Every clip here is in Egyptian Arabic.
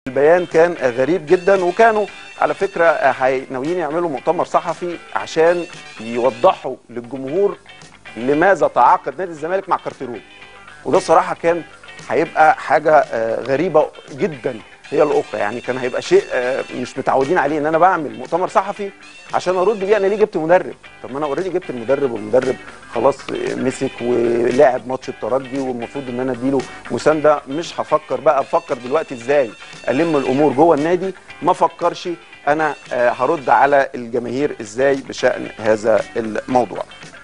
البيان كان غريب جدا وكانوا على فكره هي- ناويين يعملوا مؤتمر صحفي عشان يوضحوا للجمهور لماذا تعاقد نادي الزمالك مع كارتيرون وده صراحه كان هيبقى حاجه آه، غريبه جدا هي الاخرى يعني كان هيبقى شيء آه، مش متعودين عليه ان انا بعمل مؤتمر صحفي عشان ارد بيه انا ليه جبت مدرب طب ما انا اوريدي جبت المدرب والمدرب خلاص آه، مسك ولعب ماتش الترجي والمفروض ان انا اديله مسانده مش هفكر بقى افكر دلوقتي ازاي الم الامور جوه النادي ما فكرش انا آه، هرد على الجماهير ازاي بشان هذا الموضوع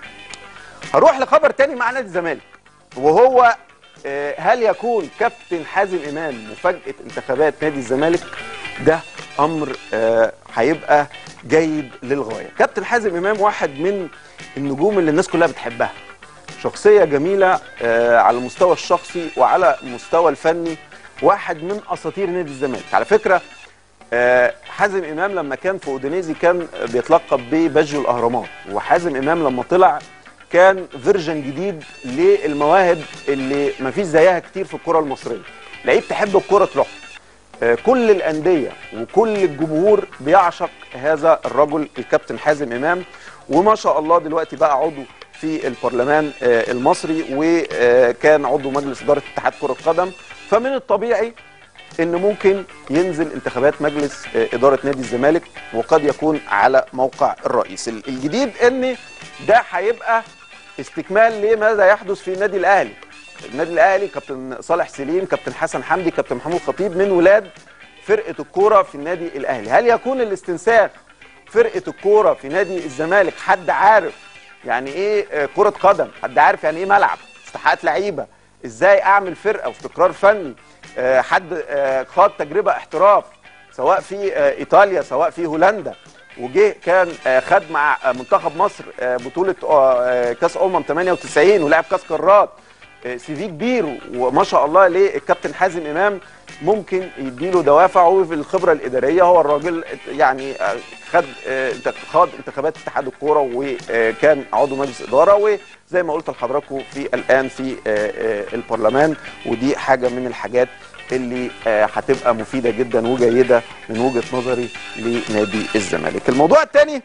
هروح لخبر تاني مع نادي الزمالك وهو آه، هل يكون كابتن حازم امام مفاجاه انتخابات نادي الزمالك ده امر آه، هيبقى جيد للغايه كابتن حازم امام واحد من النجوم اللي الناس كلها بتحبها شخصيه جميله آه، على المستوى الشخصي وعلى المستوى الفني واحد من اساطير نادي الزمالك على فكره آه، حازم امام لما كان في اودينيزي كان بيتلقب بباجيو الاهرامات وحازم امام لما طلع كان فيرجن جديد للمواهب اللي ما فيش زيها كتير في الكره المصريه لعيب تحب الكره تروح آه، كل الانديه وكل الجمهور بيعشق هذا الرجل الكابتن حازم امام وما شاء الله دلوقتي بقى عضو في البرلمان آه، المصري وكان عضو مجلس اداره اتحاد كره القدم فمن الطبيعي ان ممكن ينزل انتخابات مجلس آه، اداره نادي الزمالك وقد يكون على موقع الرئيس ال- الجديد ان ده هيبقى استكمال لماذا يحدث في النادي الاهلي النادي الاهلي كابتن صالح سليم كابتن حسن حمدي كابتن محمود خطيب من ولاد فرقه الكوره في النادي الاهلي هل يكون الاستنساخ فرقه الكوره في نادي الزمالك حد عارف يعني ايه آه، كره قدم حد عارف يعني ايه ملعب استحقاقات لعيبه ازاي اعمل فرقه واستقرار فني آه، حد آه، خاض تجربه احتراف سواء في آه، ايطاليا سواء في هولندا وجه كان آه، خد مع آه، منتخب مصر آه، بطوله آه، آه، كاس امم 98 ولعب كاس قارات آه، سي في كبير وما شاء الله ليه الكابتن حازم امام ممكن يديله دوافع وفي الخبره الاداريه هو الراجل يعني آه، خد آه، خاض انتخابات اتحاد الكوره وكان عضو مجلس اداره وزي ما قلت لحضراتكم في الان في آه، آه، البرلمان ودي حاجه من الحاجات اللي آه، هتبقى مفيده جدا وجيده من وجهه نظري لنادي الزمالك. الموضوع الثاني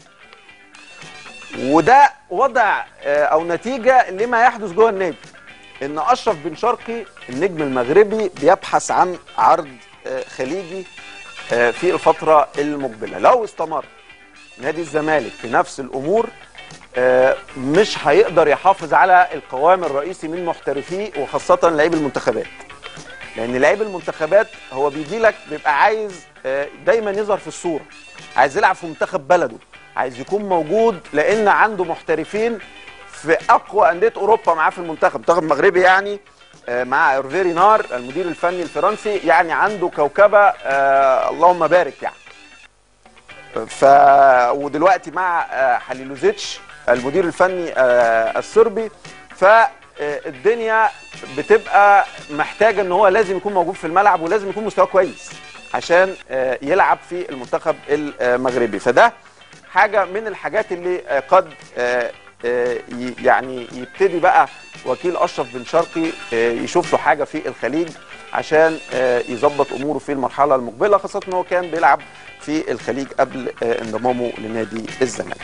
وده وضع آه، او نتيجه لما يحدث جوه النادي ان اشرف بن شرقي النجم المغربي بيبحث عن عرض آه، خليجي آه، في الفتره المقبله لو استمر نادي الزمالك في نفس الامور آه، مش هيقدر يحافظ على القوام الرئيسي من محترفيه وخاصه لعيب المنتخبات لان لعيب المنتخبات هو بيجي لك بيبقى عايز آه، دايما يظهر في الصوره عايز يلعب في منتخب بلده عايز يكون موجود لان عنده محترفين في اقوى انديه اوروبا معاه في المنتخب منتخب مغربي يعني آه، مع ايرفيري نار المدير الفني الفرنسي يعني عنده كوكبه آه، اللهم بارك يعني ف ودلوقتي مع آه، حليلوزيتش المدير الفني آه، الصربي فالدنيا بتبقى محتاجه ان هو لازم يكون موجود في الملعب ولازم يكون مستواه كويس عشان آه، يلعب في المنتخب المغربي فده حاجه من الحاجات اللي آه، قد آه، آه، ي- يعني يبتدي بقى وكيل اشرف بن شرقي آه، يشوف له حاجه في الخليج عشان آه، يظبط اموره في المرحله المقبله خاصه ان هو كان بيلعب في الخليج قبل آه، انضمامه لنادي الزمالك.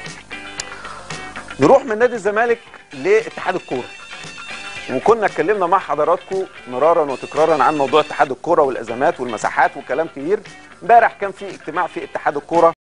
نروح من نادي الزمالك لاتحاد الكوره. وكنا اتكلمنا مع حضراتكم مرارا وتكرارا عن موضوع اتحاد الكوره والازمات والمساحات وكلام كبير. امبارح كان في اجتماع في اتحاد الكوره